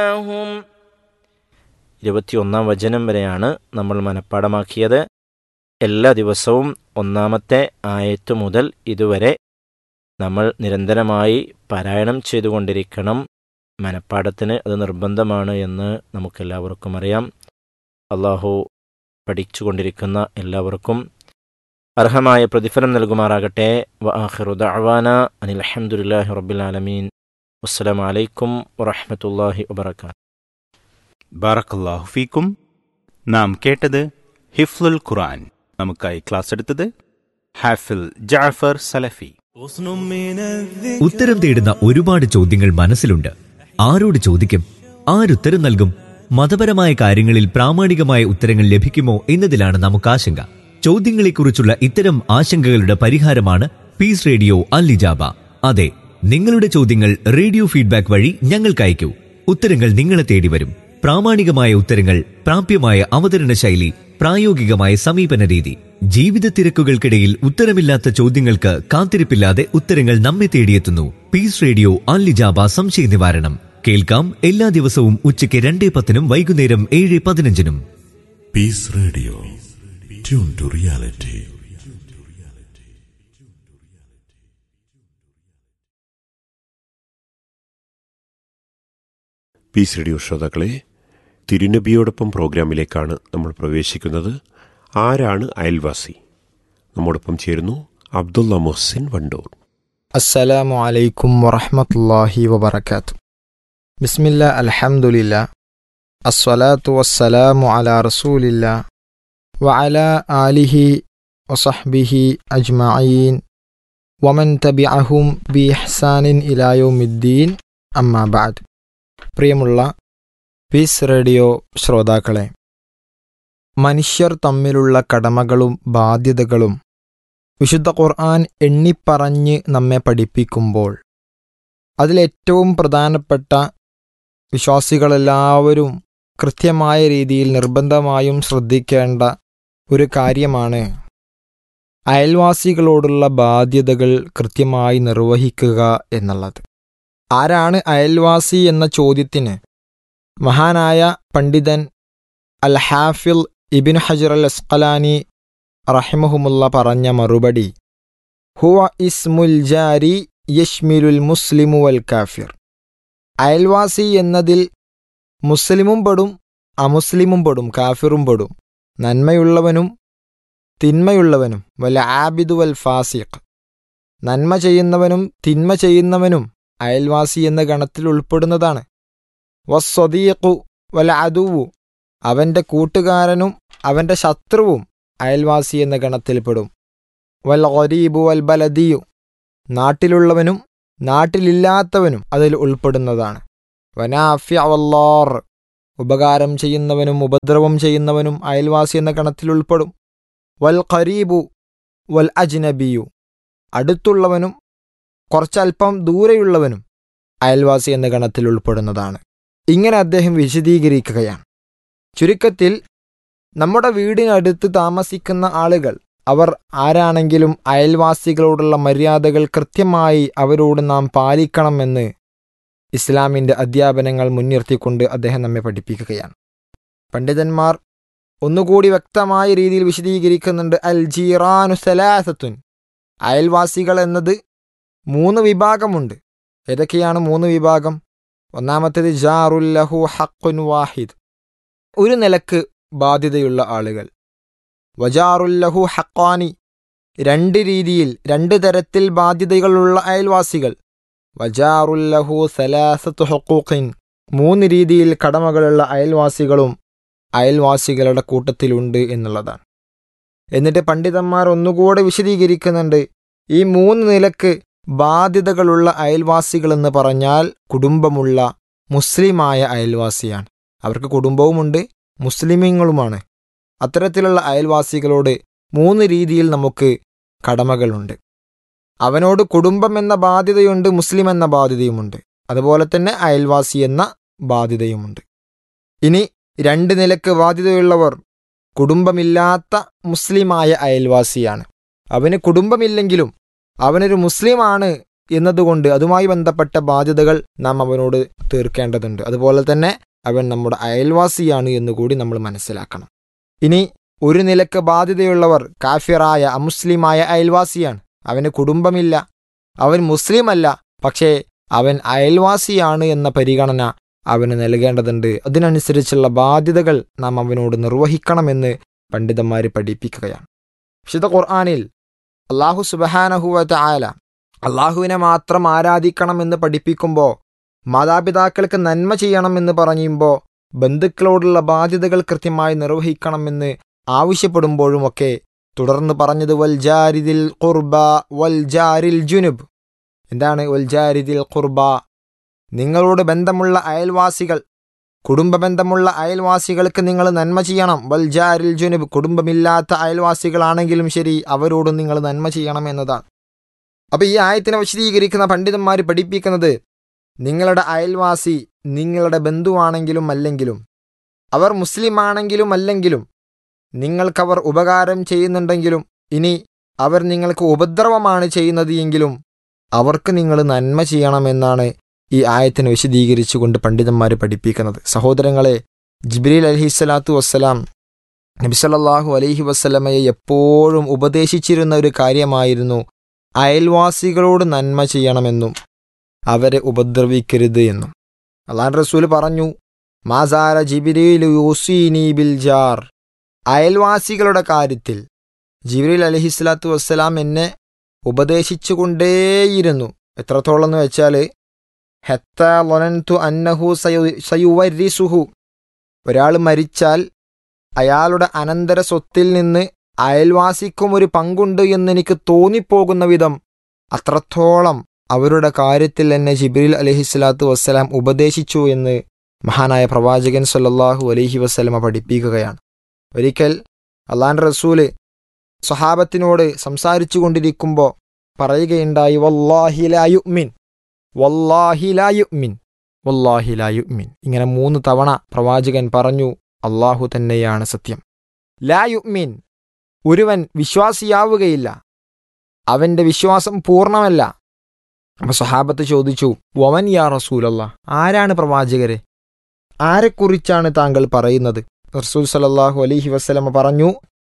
هم ഇരുപത്തിയൊന്നാം വചനം വരെയാണ് നമ്മൾ മനഃപ്പാടമാക്കിയത് എല്ലാ ദിവസവും ഒന്നാമത്തെ ആയത്ത് മുതൽ ഇതുവരെ നമ്മൾ നിരന്തരമായി പാരായണം ചെയ്തുകൊണ്ടിരിക്കണം മനഃപ്പാടത്തിന് അത് നിർബന്ധമാണ് എന്ന് നമുക്കെല്ലാവർക്കും അറിയാം അള്ളാഹു പഠിച്ചുകൊണ്ടിരിക്കുന്ന എല്ലാവർക്കും അർഹമായ പ്രതിഫലം നൽകുമാറാകട്ടെ വ ആഖിറു ദഅവാന അനിൽ അൽഹംദുലില്ലാഹി റബ്ബിൽ ആലമീൻ അസ്സലാമു അലൈക്കും വറഹ്മത്തുള്ളാഹി വബറകാതുഹു ബാറക്കല്ലാഹു ഫീക്കും നാം കേട്ടത് ഹിഫ്ലുൽ ഖുർആൻ നമുക്കായി ക്ലാസ് എടുത്തത് ഹാഫിൽ ജാഫർ സലഫി ഉത്തരം തേടുന്ന ഒരുപാട് ചോദ്യങ്ങൾ മനസ്സിലുണ്ട് ആരോട് ചോദിക്കും ആരുത്തരം നൽകും മതപരമായ കാര്യങ്ങളിൽ പ്രാമാണികമായ ഉത്തരങ്ങൾ ലഭിക്കുമോ എന്നതിലാണ് നമുക്ക് ആശങ്ക ചോദ്യങ്ങളെക്കുറിച്ചുള്ള ഇത്തരം ആശങ്കകളുടെ പരിഹാരമാണ് പീസ് റേഡിയോ അല്ലിജാബ അതെ നിങ്ങളുടെ ചോദ്യങ്ങൾ റേഡിയോ ഫീഡ്ബാക്ക് വഴി ഞങ്ങൾക്ക് അയക്കൂ ഉത്തരങ്ങൾ നിങ്ങളെ തേടി വരും പ്രാമാണികമായ ഉത്തരങ്ങൾ പ്രാപ്യമായ അവതരണ ശൈലി പ്രായോഗികമായ സമീപന രീതി ജീവിത തിരക്കുകൾക്കിടയിൽ ഉത്തരമില്ലാത്ത ചോദ്യങ്ങൾക്ക് കാത്തിരിപ്പില്ലാതെ ഉത്തരങ്ങൾ നമ്മെ തേടിയെത്തുന്നു പീസ് റേഡിയോ അല്ലിജാബ സംശയ നിവാരണം കേൾക്കാം എല്ലാ ദിവസവും ഉച്ചയ്ക്ക് രണ്ടേ പത്തിനും വൈകുന്നേരം ഏഴ് പതിനഞ്ചിനും Peace Radio. Tune to reality. Peace radio ശ്രോതാക്കളെ തിരുനബിയോടൊപ്പം പ്രോഗ്രാമിലേക്കാണ് നമ്മൾ പ്രവേശിക്കുന്നത് ആരാണ് അയൽവാസി നമ്മോടൊപ്പം ചേരുന്നു അബ്ദുള്ള മുഹ്സിൻ വണ്ടൂർ അസ്സലാമു അലൈക്കും വറഹ്മത്തുള്ളാഹി വബറകാത്തു ബിസ്മില്ല അൽഹംദുലില്ല അസ്സലാത്തു വസ്സലാമു അലാ റസൂലില്ല വഅല ആലിഹി വസഹ്ബിഹി അജ്മഈൻ വമൻ തബിഅഹും ബി ഇഹ്സാനിൻ ഇലാ യൗമിദ്ദീൻ അമ്മാ ബഅദ് പ്രിയമുള്ള പീസ് റേഡിയോ ശ്രോതാക്കളെ മനുഷ്യർ തമ്മിലുള്ള കടമകളും ബാധ്യതകളും വിശുദ്ധ ഖുർആൻ എണ്ണിപ്പറഞ്ഞ് നമ്മെ പഠിപ്പിക്കുമ്പോൾ അതിലേറ്റവും പ്രധാനപ്പെട്ട വിശ്വാസികളെല്ലാവരും കൃത്യമായ രീതിയിൽ നിർബന്ധമായും ശ്രദ്ധിക്കേണ്ട ഒരു കാര്യമാണ് അയൽവാസികളോടുള്ള ബാധ്യതകൾ കൃത്യമായി നിർവഹിക്കുക എന്നുള്ളത് ആരാണ് അയൽവാസി എന്ന ചോദ്യത്തിന് മഹാനായ പണ്ഡിതൻ അൽ ഹാഫിൽ ഇബിൻ ഹജർ അൽ അസ്കലാനി റഹിമഹുമുള്ള പറഞ്ഞ മറുപടി ഹുവ ഇസ്മുൽ ജാരി യഷ്മിലുൽ മുസ്ലിമു വൽ കാഫിർ അയൽവാസി എന്നതിൽ മുസ്ലിമും പെടും അമുസ്ലിമും പെടും കാഫിറും പെടും നന്മയുള്ളവനും തിന്മയുള്ളവനും വൽ ആബിദു വൽ ഫാസിഖ് നന്മ ചെയ്യുന്നവനും തിന്മ ചെയ്യുന്നവനും അയൽവാസി എന്ന ഗണത്തിൽ ഉൾപ്പെടുന്നതാണ് വസ്വദീഖു വൽ അദുവു അവന്റെ കൂട്ടുകാരനും അവന്റെ ശത്രുവും അയൽവാസി എന്ന ഗണത്തിൽപ്പെടും വൽ ഗരീബു വൽ ബലദിയു നാട്ടിലുള്ളവനും നാട്ടിലില്ലാത്തവനും അതിൽ ഉൾപ്പെടുന്നതാണ് വനാഫ്യവല്ലാർ ഉപകാരം ചെയ്യുന്നവനും ഉപദ്രവം ചെയ്യുന്നവനും അയൽവാസി എന്ന ഗണത്തിൽ ഉൾപ്പെടും വൽ ഖരീബു വൽ അജ്നബിയു അടുത്തുള്ളവനും കുറച്ചൽപ്പം ദൂരെയുള്ളവനും അയൽവാസി എന്ന ഗണത്തിൽ ഉൾപ്പെടുന്നതാണ് ഇങ്ങനെ അദ്ദേഹം വിശദീകരിക്കുകയാണ് ചുരുക്കത്തിൽ നമ്മുടെ വീടിനടുത്ത് താമസിക്കുന്ന ആളുകൾ അവർ ആരാണെങ്കിലും അയൽവാസികളോടുള്ള മര്യാദകൾ കൃത്യമായി അവരോട് നാം പാലിക്കണമെന്ന് ഇസ്ലാമിൻ്റെ അധ്യാപനങ്ങൾ മുൻനിർത്തിക്കൊണ്ട് അദ്ദേഹം നമ്മെ പഠിപ്പിക്കുകയാണ് പണ്ഡിതന്മാർ ഒന്നുകൂടി വ്യക്തമായ രീതിയിൽ വിശദീകരിക്കുന്നുണ്ട് അൽ ജീറാനു സലാസത്തുൻ അയൽവാസികൾ എന്നത് മൂന്ന് വിഭാഗമുണ്ട് ഏതൊക്കെയാണ് മൂന്ന് വിഭാഗം ഒന്നാമത്തേത് ജാറുല്ലഹു ഹക്കുൻ വാഹിദ് ഒരു നിലക്ക് ബാധ്യതയുള്ള ആളുകൾ വജാറുല്ലഹു ഹക്കാനി രണ്ട് രീതിയിൽ രണ്ട് തരത്തിൽ ബാധ്യതകളുള്ള അയൽവാസികൾ വജാറുല്ലഹു സലാസത്തു ഹുക്കൂഖിൻ മൂന്ന് രീതിയിൽ കടമകളുള്ള അയൽവാസികളും അയൽവാസികളുടെ കൂട്ടത്തിലുണ്ട് എന്നുള്ളതാണ് എന്നിട്ട് പണ്ഡിതന്മാർ ഒന്നുകൂടെ വിശദീകരിക്കുന്നുണ്ട് ഈ മൂന്ന് നിലക്ക് ബാധ്യതകളുള്ള അയൽവാസികളെന്ന് പറഞ്ഞാൽ കുടുംബമുള്ള മുസ്ലിമായ അയൽവാസിയാണ് അവർക്ക് കുടുംബവുമുണ്ട് മുസ്ലിമീങ്ങളുമാണ് അത്തരത്തിലുള്ള അയൽവാസികളോട് മൂന്ന് രീതിയിൽ നമുക്ക് കടമകളുണ്ട് അവനോട് കുടുംബം എന്ന ബാധ്യതയുണ്ട് മുസ്ലിം എന്ന ബാധ്യതയുമുണ്ട് അതുപോലെ തന്നെ അയൽവാസി എന്ന ബാധ്യതയുമുണ്ട് ഇനി രണ്ട് നിലക്ക് ബാധ്യതയുള്ളവർ കുടുംബമില്ലാത്ത മുസ്ലിമായ അയൽവാസിയാണ് അവന് കുടുംബമില്ലെങ്കിലും അവനൊരു മുസ്ലിമാണ് എന്നതുകൊണ്ട് അതുമായി ബന്ധപ്പെട്ട ബാധ്യതകൾ നാം അവനോട് തീർക്കേണ്ടതുണ്ട് അതുപോലെ തന്നെ അവൻ നമ്മുടെ അയൽവാസിയാണ് എന്നുകൂടി നമ്മൾ മനസ്സിലാക്കണം ഇനി ഒരു നിലക്ക് ബാധ്യതയുള്ളവർ കാഫിറായ അമുസ്ലിമായ അയൽവാസിയാണ് അവന് കുടുംബമില്ല അവൻ മുസ്ലിമല്ല പക്ഷേ അവൻ അയൽവാസിയാണ് എന്ന പരിഗണന അവന് നൽകേണ്ടതുണ്ട് അതിനനുസരിച്ചുള്ള ബാധ്യതകൾ നാം അവനോട് നിർവഹിക്കണമെന്ന് പണ്ഡിതന്മാർ പഠിപ്പിക്കുകയാണ് വിശുദ്ധ ഖുർആാനിൽ അള്ളാഹു സുബഹാനഹുവത്ത് ആല അള്ളാഹുവിനെ മാത്രം ആരാധിക്കണമെന്ന് പഠിപ്പിക്കുമ്പോൾ മാതാപിതാക്കൾക്ക് നന്മ ചെയ്യണമെന്ന് പറയുമ്പോൾ ബന്ധുക്കളോടുള്ള ബാധ്യതകൾ കൃത്യമായി നിർവഹിക്കണമെന്ന് ആവശ്യപ്പെടുമ്പോഴുമൊക്കെ തുടർന്ന് പറഞ്ഞത് വൽജാരിദിൽ ഖുർബ വൽജാരിൽ ജുനുബ് എന്താണ് വൽജാരിദിൽ ഖുർബ നിങ്ങളോട് ബന്ധമുള്ള അയൽവാസികൾ കുടുംബ ബന്ധമുള്ള അയൽവാസികൾക്ക് നിങ്ങൾ നന്മ ചെയ്യണം വൽജാരിൽ ജുനുബ് കുടുംബമില്ലാത്ത അയൽവാസികളാണെങ്കിലും ശരി അവരോടും നിങ്ങൾ നന്മ ചെയ്യണം എന്നതാണ് അപ്പോൾ ഈ ആയത്തിനെ വിശദീകരിക്കുന്ന പണ്ഡിതന്മാർ പഠിപ്പിക്കുന്നത് നിങ്ങളുടെ അയൽവാസി നിങ്ങളുടെ ബന്ധുവാണെങ്കിലും അല്ലെങ്കിലും അവർ മുസ്ലിം ആണെങ്കിലും അല്ലെങ്കിലും നിങ്ങൾക്കവർ ഉപകാരം ചെയ്യുന്നുണ്ടെങ്കിലും ഇനി അവർ നിങ്ങൾക്ക് ഉപദ്രവമാണ് ചെയ്യുന്നത് എങ്കിലും അവർക്ക് നിങ്ങൾ നന്മ ചെയ്യണമെന്നാണ് ഈ ആയത്തിനെ വിശദീകരിച്ചുകൊണ്ട് പണ്ഡിതന്മാർ പഠിപ്പിക്കുന്നത് സഹോദരങ്ങളെ ജിബ്രീൽ അലഹിസ്വലാത്തു വസ്സലാം നബിസല്ലാഹു അലൈഹി വസ്സലമയെ എപ്പോഴും ഉപദേശിച്ചിരുന്ന ഒരു കാര്യമായിരുന്നു അയൽവാസികളോട് നന്മ ചെയ്യണമെന്നും അവരെ ഉപദ്രവിക്കരുത് എന്നും അള്ളാൻ റസൂൽ പറഞ്ഞു മാസാര ജിബിരിൽ യൂസീനി ബിൽ ജാർ അയൽവാസികളുടെ കാര്യത്തിൽ ജിബ്രീൽ അലഹിസ്ലാത്തു വസ്സലാം എന്നെ ഉപദേശിച്ചുകൊണ്ടേയിരുന്നു എത്രത്തോളം എന്ന് വെച്ചാൽ ഹെത്ത ലൊനന്തു അന്നഹു സയുവരിസുഹു ഒരാൾ മരിച്ചാൽ അയാളുടെ അനന്തര സ്വത്തിൽ നിന്ന് അയൽവാസിക്കും ഒരു പങ്കുണ്ട് എന്നെനിക്ക് തോന്നിപ്പോകുന്ന വിധം അത്രത്തോളം അവരുടെ കാര്യത്തിൽ എന്നെ ജിബ്രീൽ അലഹിസ്ലാത്തു വസ്സലാം ഉപദേശിച്ചു എന്ന് മഹാനായ പ്രവാചകൻ സല്ലല്ലാഹു അലൈഹി വസ്ലമ പഠിപ്പിക്കുകയാണ് ഒരിക്കൽ അള്ളാൻ റസൂല് സ്വഹാബത്തിനോട് സംസാരിച്ചു കൊണ്ടിരിക്കുമ്പോൾ പറയുകയുണ്ടായി വല്ലാഹിലായുമിൻ വല്ലാഹിലായുമിൻ വല്ലാഹിലായുമിൻ ഇങ്ങനെ മൂന്ന് തവണ പ്രവാചകൻ പറഞ്ഞു അള്ളാഹു തന്നെയാണ് സത്യം ലായുമിൻ ഒരുവൻ വിശ്വാസിയാവുകയില്ല അവന്റെ വിശ്വാസം പൂർണ്ണമല്ല അപ്പൊ സഹാബത്ത് ചോദിച്ചു വമൻ യാ റസൂലല്ല ആരാണ് പ്രവാചകരെ ആരെക്കുറിച്ചാണ് താങ്കൾ പറയുന്നത് റസൂൽ സലല്ലാഹു അലൈഹി വസ്ലമ പറഞ്ഞു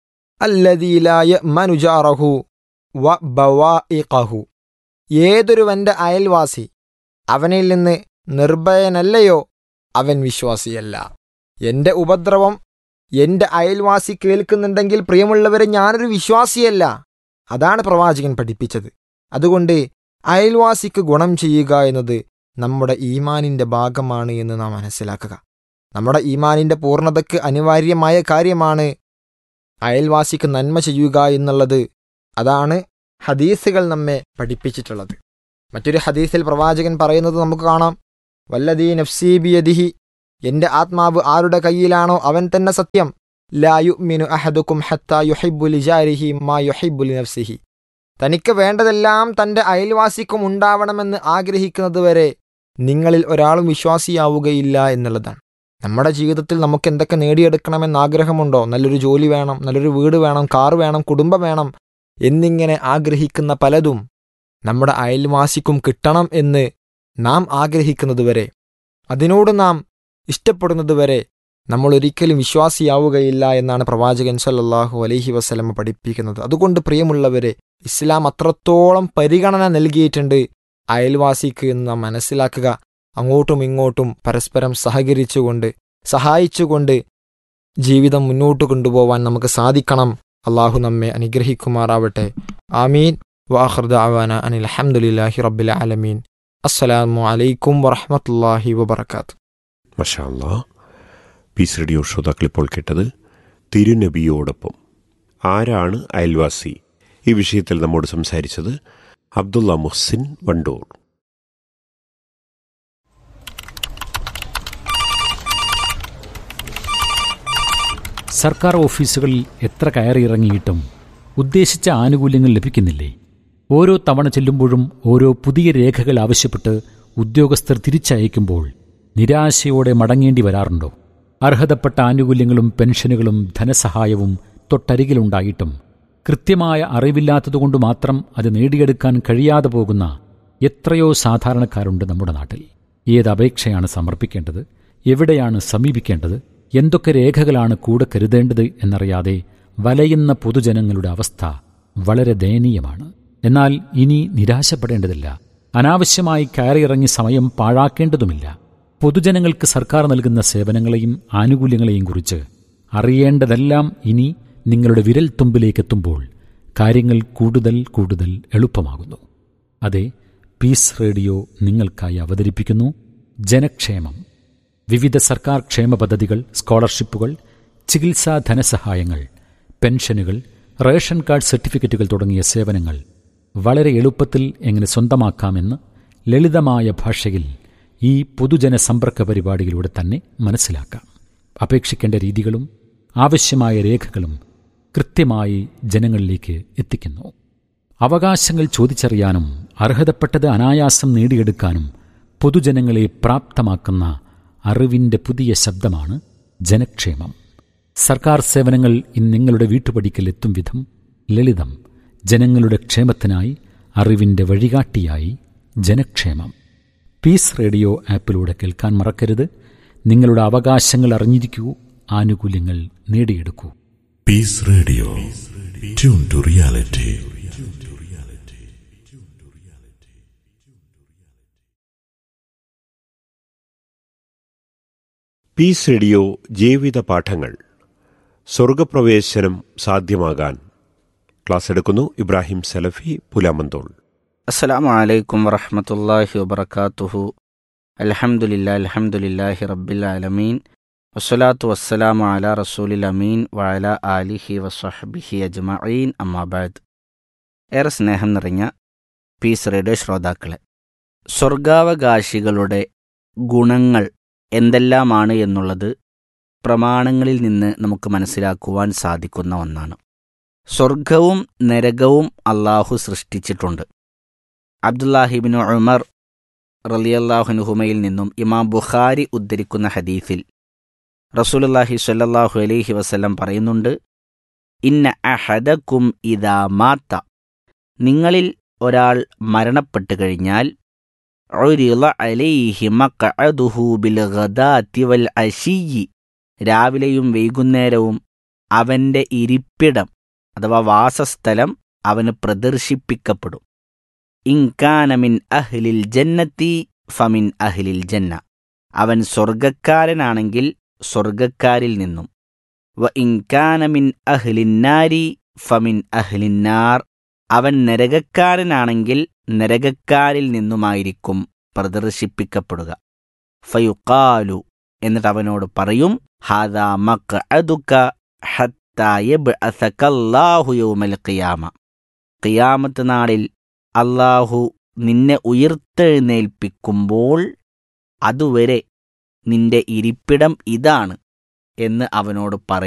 അല്ലദീലായ മനുജാറഹു വ ബവാഇഖഹു ഏതൊരുവന്റെ അയൽവാസി അവനിൽ നിന്ന് നിർഭയനല്ലയോ അവൻ വിശ്വാസിയല്ല എന്റെ ഉപദ്രവം എന്റെ അയൽവാസി കേൾക്കുന്നുണ്ടെങ്കിൽ പ്രിയമുള്ളവരെ ഞാനൊരു വിശ്വാസിയല്ല അതാണ് പ്രവാചകൻ പഠിപ്പിച്ചത് അതുകൊണ്ട് അയൽവാസിക്ക് ഗുണം ചെയ്യുക എന്നത് നമ്മുടെ ഈമാനിന്റെ ഭാഗമാണ് എന്ന് നാം മനസ്സിലാക്കുക നമ്മുടെ ഈമാനിന്റെ പൂർണ്ണതയ്ക്ക് അനിവാര്യമായ കാര്യമാണ് അയൽവാസിക്ക് നന്മ ചെയ്യുക എന്നുള്ളത് അതാണ് ഹദീസുകൾ നമ്മെ പഠിപ്പിച്ചിട്ടുള്ളത് മറ്റൊരു ഹദീസിൽ പ്രവാചകൻ പറയുന്നത് നമുക്ക് കാണാം വല്ലദീ നഫ്സീബിയദിഹി എന്റെ ആത്മാവ് ആരുടെ കയ്യിലാണോ അവൻ തന്നെ സത്യം ലാ യുഅ്മിനു അഹദുക്കും ഹത്താ യുഹിബ്ബു ലിജാരിഹി മാ യുഹിബ്ബു ലിനഫ്സിഹി തനിക്ക് വേണ്ടതെല്ലാം തന്റെ അയൽവാസിക്കും ഉണ്ടാവണമെന്ന് ആഗ്രഹിക്കുന്നതുവരെ നിങ്ങളിൽ ഒരാളും വിശ്വാസിയാവുകയില്ല എന്നുള്ളതാണ് നമ്മുടെ ജീവിതത്തിൽ നമുക്ക് എന്തൊക്കെ നേടിയെടുക്കണമെന്ന് ആഗ്രഹമുണ്ടോ നല്ലൊരു ജോലി വേണം നല്ലൊരു വീട് വേണം കാർ വേണം കുടുംബം വേണം എന്നിങ്ങനെ ആഗ്രഹിക്കുന്ന പലതും നമ്മുടെ അയൽവാസിക്കും കിട്ടണം എന്ന് നാം ആഗ്രഹിക്കുന്നതുവരെ അതിനോട് നാം ഇഷ്ടപ്പെടുന്നതുവരെ നമ്മൾ ഒരിക്കലും വിശ്വാസിയാവുകയില്ല എന്നാണ് പ്രവാചകൻ സല്ലല്ലാഹു അലൈഹി വസല്ലമ പഠിപ്പിക്കുന്നത് അതുകൊണ്ട് പ്രിയമുള്ളവരെ ഇസ്ലാം അത്രത്തോളം പരിഗണന നൽകിയിട്ടുണ്ട് അയൽവാസിക്ക് എന്ന് നാം മനസ്സിലാക്കുക അങ്ങോട്ടും ഇങ്ങോട്ടും പരസ്പരം സഹകരിച്ചുകൊണ്ട് സഹായിച്ചുകൊണ്ട് ജീവിതം മുന്നോട്ട് കൊണ്ടുപോവാൻ നമുക്ക് സാധിക്കണം അള്ളാഹു നമ്മെ അനുഗ്രഹിക്കുമാറാവട്ടെ ആമീൻ വാഹൃദ ആവാന അനിൽ അഹമ്മദില്ലാഹി റബ്ബിൽ ആലമീൻ അസ്സലാമു അലൈക്കും വറഹമത്തല്ലാഹി വബർക്കാത്തു മഷാ അല്ലാ പീസ് റേഡിയോ ശ്രോതാക്കൾ ഇപ്പോൾ കേട്ടത് തിരുനബിയോടൊപ്പം ആരാണ് അയൽവാസി ഈ വിഷയത്തിൽ നമ്മോട് സംസാരിച്ചത് അബ്ദുള്ള മുഹ്സിൻ വണ്ടൂർ സർക്കാർ ഓഫീസുകളിൽ എത്ര കയറിയിറങ്ങിയിട്ടും ഉദ്ദേശിച്ച ആനുകൂല്യങ്ങൾ ലഭിക്കുന്നില്ലേ ഓരോ തവണ ചെല്ലുമ്പോഴും ഓരോ പുതിയ രേഖകൾ ആവശ്യപ്പെട്ട് ഉദ്യോഗസ്ഥർ തിരിച്ചയക്കുമ്പോൾ നിരാശയോടെ മടങ്ങേണ്ടി വരാറുണ്ടോ അർഹതപ്പെട്ട ആനുകൂല്യങ്ങളും പെൻഷനുകളും ധനസഹായവും തൊട്ടരികിലുണ്ടായിട്ടും കൃത്യമായ അറിവില്ലാത്തതുകൊണ്ട് മാത്രം അത് നേടിയെടുക്കാൻ കഴിയാതെ പോകുന്ന എത്രയോ സാധാരണക്കാരുണ്ട് നമ്മുടെ നാട്ടിൽ ഏത് അപേക്ഷയാണ് സമർപ്പിക്കേണ്ടത് എവിടെയാണ് സമീപിക്കേണ്ടത് എന്തൊക്കെ രേഖകളാണ് കൂടെ കരുതേണ്ടത് എന്നറിയാതെ വലയുന്ന പൊതുജനങ്ങളുടെ അവസ്ഥ വളരെ ദയനീയമാണ് എന്നാൽ ഇനി നിരാശപ്പെടേണ്ടതില്ല അനാവശ്യമായി കയറിയിറങ്ങി സമയം പാഴാക്കേണ്ടതുമില്ല പൊതുജനങ്ങൾക്ക് സർക്കാർ നൽകുന്ന സേവനങ്ങളെയും ആനുകൂല്യങ്ങളെയും കുറിച്ച് അറിയേണ്ടതെല്ലാം ഇനി നിങ്ങളുടെ വിരൽ തുമ്പിലേക്കെത്തുമ്പോൾ കാര്യങ്ങൾ കൂടുതൽ കൂടുതൽ എളുപ്പമാകുന്നു അതെ പീസ് റേഡിയോ നിങ്ങൾക്കായി അവതരിപ്പിക്കുന്നു ജനക്ഷേമം വിവിധ സർക്കാർ ക്ഷേമ പദ്ധതികൾ സ്കോളർഷിപ്പുകൾ ചികിത്സാ ധനസഹായങ്ങൾ പെൻഷനുകൾ റേഷൻ കാർഡ് സർട്ടിഫിക്കറ്റുകൾ തുടങ്ങിയ സേവനങ്ങൾ വളരെ എളുപ്പത്തിൽ എങ്ങനെ സ്വന്തമാക്കാമെന്ന് ലളിതമായ ഭാഷയിൽ ഈ പൊതുജന സമ്പർക്ക പരിപാടിയിലൂടെ തന്നെ മനസ്സിലാക്കാം അപേക്ഷിക്കേണ്ട രീതികളും ആവശ്യമായ രേഖകളും കൃത്യമായി ജനങ്ങളിലേക്ക് എത്തിക്കുന്നു അവകാശങ്ങൾ ചോദിച്ചറിയാനും അർഹതപ്പെട്ടത് അനായാസം നേടിയെടുക്കാനും പൊതുജനങ്ങളെ പ്രാപ്തമാക്കുന്ന അറിവിൻ്റെ പുതിയ ശബ്ദമാണ് ജനക്ഷേമം സർക്കാർ സേവനങ്ങൾ ഇന്ന് നിങ്ങളുടെ വീട്ടുപടിക്കൽ എത്തും വിധം ലളിതം ജനങ്ങളുടെ ക്ഷേമത്തിനായി അറിവിൻ്റെ വഴികാട്ടിയായി ജനക്ഷേമം പീസ് റേഡിയോ ആപ്പിലൂടെ കേൾക്കാൻ മറക്കരുത് നിങ്ങളുടെ അവകാശങ്ങൾ അറിഞ്ഞിരിക്കൂ ആനുകൂല്യങ്ങൾ നേടിയെടുക്കൂ Peace Radio. Tune to reality. Peace radio ജീവിത പാഠങ്ങൾ സ്വർഗപ്രവേശനം സാധ്യമാകാൻ ക്ലാസ് എടുക്കുന്നു ഇബ്രാഹിം സലഫി പുലാമന്തോൾ അസ്സലാമു അലൈക്കും വറഹ്മത്തുള്ളാഹി വബറകാതുഹു അൽഹംദുലില്ലാ അൽഹംദുലില്ലാഹി റബ്ബിൽ ആലമീൻ വസ്സലാത്തു വസ്സലാമു അലാ റസൂലിൽ അമീൻ വഅല ആലിഹി വസ്വഹ്ബിഹി അജ്മഈൻ അമ്മാബാദ് ഏറെ സ്നേഹം നിറഞ്ഞ പീസ് റേഡിയോ ശ്രോതാക്കളെ സ്വർഗാവകാശികളുടെ ഗുണങ്ങൾ എന്തെല്ലാമാണ് എന്നുള്ളത് പ്രമാണങ്ങളിൽ നിന്ന് നമുക്ക് മനസ്സിലാക്കുവാൻ സാധിക്കുന്ന ഒന്നാണ് സ്വർഗവും നരകവും അള്ളാഹു സൃഷ്ടിച്ചിട്ടുണ്ട് അബ്ദുല്ലാഹിബിൻ ഉമർ റലിയല്ലാഹുനുഹുമയിൽ നിന്നും ഇമാം ബുഖാരി ഉദ്ധരിക്കുന്ന ഹദീസിൽ റസൂലുല്ലാഹി സ്വല്ലല്ലാഹു അലൈഹി വസല്ലം പറയുന്നുണ്ട് ഇന്ന അഹദക്കും ഇദാ മാത്ത നിങ്ങളിൽ ഒരാൾ മരണപ്പെട്ടു കഴിഞ്ഞാൽ ഉരിള അലൈഹി മഖഅദുഹു ബിൽ ഗദാത്തി വൽ അശിയി രാവിലെയും വൈകുന്നേരവും അവൻ്റെ ഇരിപ്പിടം അഥവാ വാസസ്ഥലം അവന് പ്രദർശിപ്പിക്കപ്പെടും ഇൻകാനമിൻ അഹ്ലിൽ ജന്നത്തി ഫമിൻ അഹ്ലിൽ ജന്ന അവൻ സ്വർഗക്കാരനാണെങ്കിൽ സ്വർഗക്കാരിൽ നിന്നും വ ഇൻകാനമിൻ അഹ്ലിന്നാരി ഫമിൻ അഹ്ലിന്നാർ അവൻ നരകക്കാരനാണെങ്കിൽ നരകക്കാരിൽ നിന്നുമായിരിക്കും പ്രദർശിപ്പിക്കപ്പെടുക ഫയുക്കാലു എന്നിട്ട് അവനോട് പറയും ഹാദാ മഖ്അദുക ഹത്താ യബ്അസകല്ലാഹു യൗമൽ ഖിയാമ ഖിയാമത്ത് നാളിൽ അള്ളാഹു നിന്നെ ഉയർത്തെഴുന്നേൽപ്പിക്കുമ്പോൾ അതുവരെ നിന്റെ ഇരിപ്പിടം ഇതാണ് എന്ന് അവനോട് പറയും